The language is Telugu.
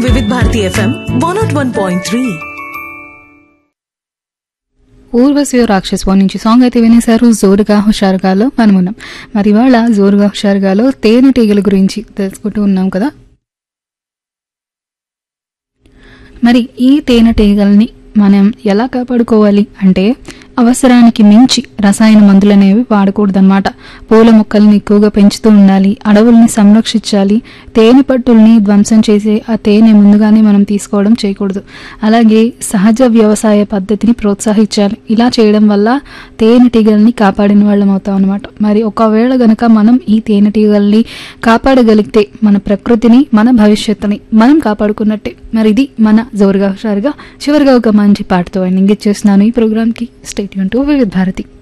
వివిధ Bharati FM one nought one point three Urvashiva Rakshas నుంచి సాంగ్ అయితే వినేశారు జోరుగా హుషారుగాలో మనమున్నాం మరి ఇవాళ జోరుగా హుషారుగాలో తేనెటీగల గురించి తెలుసుకుంటూ ఉన్నాం కదా మరి ఈ తేనెటీగల్ని మనం ఎలా కాపాడుకోవాలి అంటే అవసరానికి మించి రసాయన మందులు అనేవి వాడకూడదన్నమాట పూల మొక్కల్ని ఎక్కువగా పెంచుతూ ఉండాలి అడవుల్ని సంరక్షించాలి తేనె పట్టుల్ని ధ్వంసం చేసే ఆ తేనె ముందుగానే మనం తీసుకోవడం చేయకూడదు అలాగే సహజ వ్యవసాయ పద్ధతిని ప్రోత్సహించాలి ఇలా చేయడం వల్ల తేనెటీగల్ని కాపాడిన వాళ్ళం అవుతాం అనమాట మరి ఒకవేళ గనక మనం ఈ తేనెటీగల్ని కాపాడగలిగితే మన ప్రకృతిని మన భవిష్యత్తుని మనం కాపాడుకున్నట్టే మరి ఇది మన జోరుగా హుషారుగా చివరిగా ఒక మంచి పాటతో ఎండింగ్ ఇచ్చేస్తున్నాను ఈ ప్రోగ్రామ్కి స్టేట్ టు వివిధ భారతి